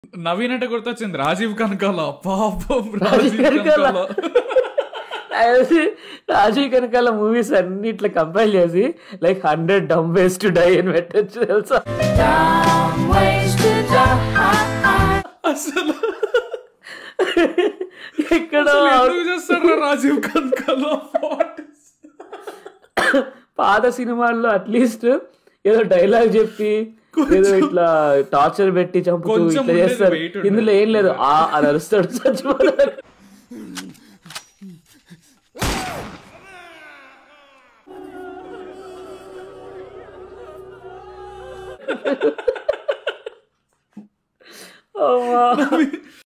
నవీన్ అంటే గుర్తొచ్చింది రాజీవ్ కనకాల పాపం రాజీవ్ రాజీవ్ కనకాల. కనకాల అది రాజీవ్ కనకాల మూవీస్ అన్ని ఇట్లా కంపైల్ చేసి like hundred dumb ways to die అని పెట్టచ్చు తెలుసా అసలు ఎక్కడ అసలు ఎందుకు చేస్తాడు రాజీవ్ కనకాల పాత సినిమాల్లో అట్లీస్ట్ ఏదో డైలాగ్ చెప్పి ఏదో ఇట్లా టార్చర్ పెట్టి చంపుతూ కొంచెం ఇట్లా ఉండేది, చేస్తారు weight ఉండేది. ఇందులో ఏం లేదు ఆ అని అరుస్తాడు చచ్చిపోతాడు అమ్మా